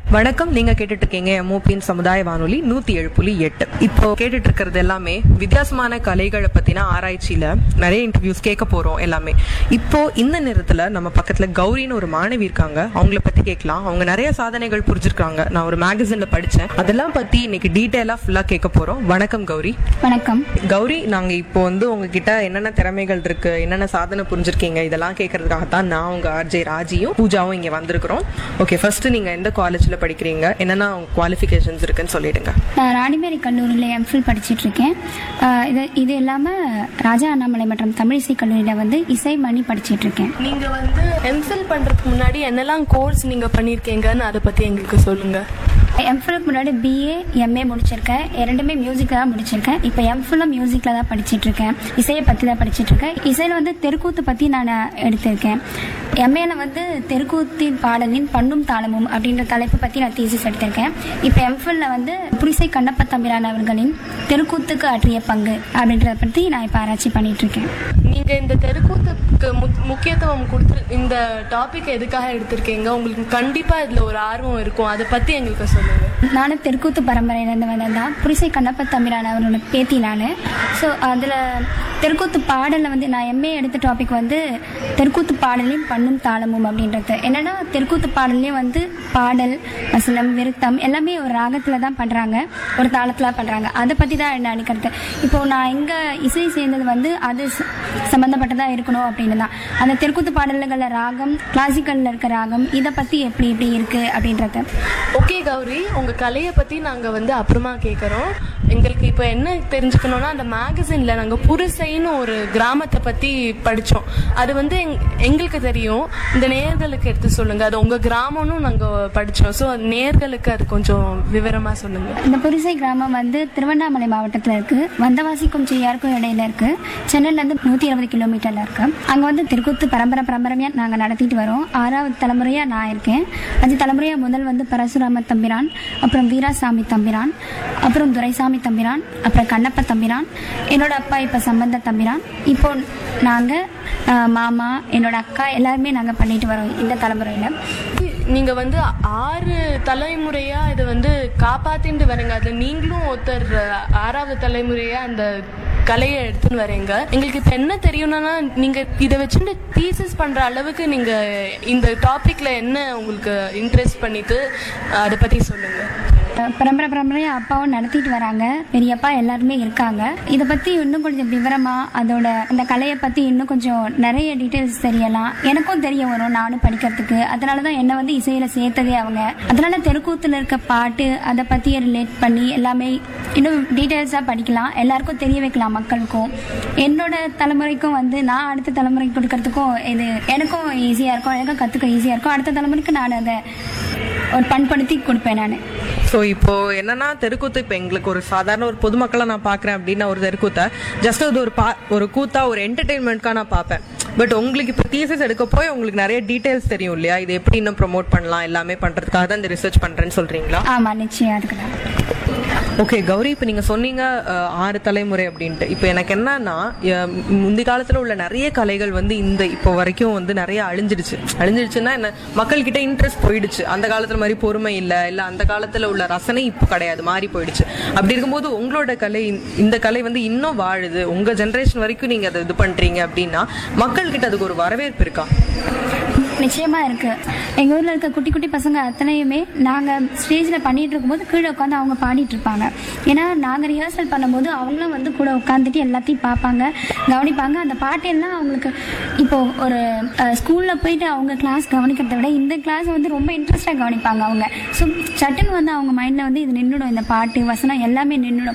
வணக்கம் நீங்க கேட்டுட்டு இருக்கீங்க எம்ஓபியின் சமுதாய வானொலி நூத்தி ஏழு புள்ளி எட்டு இப்போ கேட்டுட்டு இருக்கிறது எல்லாமே வித்தியாசமான கலைகளை பத்தின ஆராய்ச்சியில நிறைய இன்டர்வியூஸ் கேட்க போறோம் எல்லாமே இப்போ இந்த நேரத்துல நம்ம பக்கத்துல கௌரின்னு ஒரு மாணவி இருக்காங்க அவங்கள பத்தி கேட்கலாம் அவங்க நிறைய சாதனைகள் புரிஞ்சிருக்காங்க நான் ஒரு மேகசின்ல படிச்சேன் அதெல்லாம் பத்தி இன்னைக்கு டீட்டெயிலா ஃபுல்லா கேட்க போறோம் வணக்கம் கௌரி வணக்கம் கௌரி நாங்க இப்போ வந்து உங்ககிட்ட என்னென்ன திறமைகள் இருக்கு என்னென்ன சாதனை புரிஞ்சிருக்கீங்க இதெல்லாம் கேட்கறதுக்காக தான் நான் உங்க ஆர்ஜே ராஜியும் பூஜாவும் இங்க வந்திருக்கிறோம் ஓகே ஃபர்ஸ்ட் நீங்க எந்த காலேஜ்ல படிக்கிறீங்க என்னென்ன குவாலிஃபிகேஷன்ஸ் இருக்குன்னு சொல்லிடுங்க நான் ராணிமேரி கல்லூரியில் எம்ஃபில் படிச்சிட்டு இருக்கேன் ஆஹ் இது இது இல்லாமல் ராஜா அண்ணாமலை மற்றும் தமிழிசை கல்லூரியில் வந்து இசை மணி படிச்சிட்டு இருக்கேன் நீங்க வந்து எம்ஃபில் பண்றதுக்கு முன்னாடி என்னெல்லாம் கோர்ஸ் நீங்க பண்ணிருக்கீங்கன்னு அதை பத்தி எங்களுக்கு சொல்லுங்க எம்ஃபிலுக்கு முன்னாடி பிஏ எம்ஏ முடிச்சிருக்கேன் இரண்டுமே மியூசிக்கில் தான் முடிச்சிருக்கேன் இப்போ எம்ஃபிலும் மியூசிக்கில் தான் படிச்சிட்டு இருக்கேன் இசையை பற்றி தான் படிச்சிட்டு இருக்கேன் இசையில் வந்து தெருக்கூத்து பற்றி நான் எடுத்திருக்கேன் எம்ஏல வந்து தெருக்கூத்தின் பாடலின் பண்ணும் தாளமும் அப்படின்ற தலைப்பு பற்றி நான் தீசிஸ் எடுத்திருக்கேன் இப்போ எம்ஃபில்ல வந்து புரிசை கண்ணப்ப தம்பிரான் அவர்களின் தெருக்கூத்துக்கு ஆற்றிய பங்கு அப்படின்றத பற்றி நான் இப்போ ஆராய்ச்சி பண்ணிட்டு இருக்கேன் நீங்க இந்த தெருக்கூத்துக்கு முக்- முக்கியத்துவம் கொடுத்து இந்த டாபிக் எதுக்காக எடுத்திருக்கீங்க உங்களுக்கு கண்டிப்பா இதுல ஒரு ஆர்வம் இருக்கும் அதை பத்தி எங்களுக்கு சொல்லுங்க நானும் தெருக்கூத்து பரம்பரையிலேருந்து வந்தது தான் புரிசை கண்ணப்ப தம்பிரான் அவரோட பேத்தி நான் ஸோ அதில் தெருக்கூத்து பாடலில் வந்து நான் எம்ஏ எடுத்த டாபிக் வந்து தெருக்கூத்து பாடலையும் பண்ணும் தாளமும் அப்படின்றது என்னன்னா தெருக்கூத்து பாடல்லையும் வந்து பாடல் வசனம் விருத்தம் எல்லாமே ஒரு ராகத்தில் தான் பண்ணுறாங்க ஒரு தாளத்தில் பண்ணுறாங்க அதை பற்றி தான் என்ன நினைக்கிறது இப்போது நான் எங்கே இசை சேர்ந்தது வந்து அது ச- சம்மந்தப்பட்டதாக இருக்கணும் அப்படின்னு தான் அந்த தெருக்கூத்து பாடல்களில் ராகம் கிளாசிக்கலில் இருக்க ராகம் இதை பற்றி எப்படி எப்படி இருக்குது அப்படின்றது ஓகே கௌரி உங்க கலையை பத்தி நாங்க வந்து அப்புறமா கேக்குறோம் எங்களுக்கு இப்போ என்ன தெரிஞ்சுக்கணும்னா அந்த மேகசின்ல நாங்க புரிசைன்னு ஒரு கிராமத்தை பத்தி படிச்சோம் அது வந்து எங்- எங்களுக்கு தெரியும் இந்த நேர்களுக்கு எடுத்து சொல்லுங்க அது உங்க கிராமம்னு நாங்க படிச்சோம் ஸோ நேர்களுக்கு அது கொஞ்சம் விவரமா சொல்லுங்க இந்த புரிசை கிராமம் வந்து திருவண்ணாமலை மாவட்டத்தில் இருக்கு வந்தவாசிக்கும் செய்யாருக்கும் இடையில இருக்கு சென்னையில இருந்து நூற்றி இருபது கிலோமீட்டர்ல இருக்கு அங்கே வந்து திருக்கூத்து பரம்பரை பரம்பரையா நாங்கள் நடத்திட்டு வரோம் ஆறாவது தலைமுறையா நான் இருக்கேன் அஞ்சு தலைமுறையா முதல் வந்து பரசுராம தம்பிரான் அப்புறம் வீராசாமி தம்பிரான் அப்புறம் துரைசாமி தம்பிரான் அப்புறம் கண்ணப்ப தம்பிரான் என்னோட அப்பா இப்போ சம்பந்த தம்பிரான் இப்போ நாங்கள் மாமா என்னோட அக்கா எல்லாருமே நாங்கள் பண்ணிட்டு வரோம் இந்த தலைமுறையில் நீங்க வந்து ஆறு தலைமுறையா இதை வந்து காப்பாத்திட்டு வரீங்க அதுல நீங்களும் ஒருத்தர் ஆறாவது தலைமுறையா அந்த கலையை எடுத்துன்னு வரீங்க எங்களுக்கு இப்ப என்ன தெரியும்னா நீங்க இதை வச்சுட்டு தீசிஸ் பண்ற அளவுக்கு நீங்க இந்த டாபிக்ல என்ன உங்களுக்கு இன்ட்ரெஸ்ட் பண்ணிட்டு அதை பத்தி சொல்லுங்க பரம்பரை பரம்பரையாக அப்பாவும் நடத்திட்டு வராங்க பெரியப்பா எல்லாருமே இருக்காங்க இதை பற்றி இன்னும் கொஞ்சம் விவரமாக அதோட அந்த கலையை பற்றி இன்னும் கொஞ்சம் நிறைய டீட்டெயில்ஸ் தெரியலாம் எனக்கும் தெரிய வரும் நானும் படிக்கிறதுக்கு அதனால தான் என்னை வந்து இசையில் சேர்த்ததே அவங்க அதனால தெருக்கூத்தில் இருக்க பாட்டு அதை பற்றி ரிலேட் பண்ணி எல்லாமே இன்னும் டீட்டெயில்ஸாக படிக்கலாம் எல்லாருக்கும் தெரிய வைக்கலாம் மக்களுக்கும் என்னோட தலைமுறைக்கும் வந்து நான் அடுத்த தலைமுறைக்கு கொடுக்கறதுக்கும் இது எனக்கும் ஈஸியாக இருக்கும் எனக்கும் கற்றுக்க ஈஸியாக இருக்கும் அடுத்த தலைமுறைக்கு நான் அதை ஒரு பண்படுத்தி கொடுப்பேன் நான் ஸோ இப்போ என்னன்னா தெருக்கூத்து இப்போ எங்களுக்கு ஒரு சாதாரண ஒரு பொதுமக்களை நான் பார்க்குறேன் அப்படின்னா ஒரு தெருக்கூத்தை ஜஸ்ட் அது ஒரு பா ஒரு கூத்தா ஒரு என்டர்டெயின்மெண்ட்காக நான் பார்ப்பேன் பட் உங்களுக்கு இப்போ தீசஸ் எடுக்க போய் உங்களுக்கு நிறைய டீட்டெயில்ஸ் தெரியும் இல்லையா இது எப்படி இன்னும் ப்ரோமோட் பண்ணலாம் எல்லாமே பண்ணுறதுக்காக தான் இந்த ரிசர்ச் பண்ணுறேன்னு சொல்கிறீங்களா ஆமாம் நிச்சயம் அதுக்கு தான் ஓகே கௌரி இப்போ நீங்கள் சொன்னீங்க அஹ், ஆறு தலைமுறை அப்படின்ட்டு இப்போ எனக்கு என்னன்னா அஹ், முந்தி காலத்தில் உள்ள நிறைய கலைகள் வந்து இந்த இப்போ வரைக்கும் வந்து நிறைய அழிஞ்சிடுச்சு அழிஞ்சிடுச்சுன்னா என்ன மக்கள்கிட்ட இன்ட்ரெஸ்ட் போயிடுச்சு அந்த காலத்தில் மாதிரி பொறுமை இல்லை இல்லை அந்த காலத்தில் உள்ள ரசனை இப்போ கிடையாது மாறி போயிடுச்சு அப்படி இருக்கும்போது உங்களோட கலை இந்த கலை வந்து இன்னும் வாழுது உங்கள் ஜென்ரேஷன் வரைக்கும் நீங்கள் அதை இது பண்ணுறீங்க அப்படின்னா மக்கள்கிட்ட அதுக்கு ஒரு வரவேற்பு இருக்கா நிச்சயமா இருக்கு எங்க ஊர்ல இருக்க குட்டி குட்டி பசங்க அத்தனையுமே நாங்க ஸ்டேஜ்ல பண்ணிட்டு இருக்கும்போது கீழே உட்காந்து அவங்க பாடிட்டு இருப்பாங்க ஏன்னா நாங்க ரிஹர்சல் பண்ணும்போது அவங்களும் வந்து கூட உட்காந்துட்டு எல்லாத்தையும் பார்ப்பாங்க கவனிப்பாங்க அந்த பாட்டு எல்லாம் அவங்களுக்கு இப்போ ஒரு ஸ்கூல்ல போயிட்டு அவங்க கிளாஸ் கவனிக்கிறத விட இந்த கிளாஸ் வந்து ரொம்ப இன்ட்ரெஸ்டா கவனிப்பாங்க அவங்க ஸோ சட்டுன்னு வந்து அவங்க மைண்ட்ல வந்து இது நின்றுடும் இந்த பாட்டு வசனம் எல்லாமே நின்றுடும்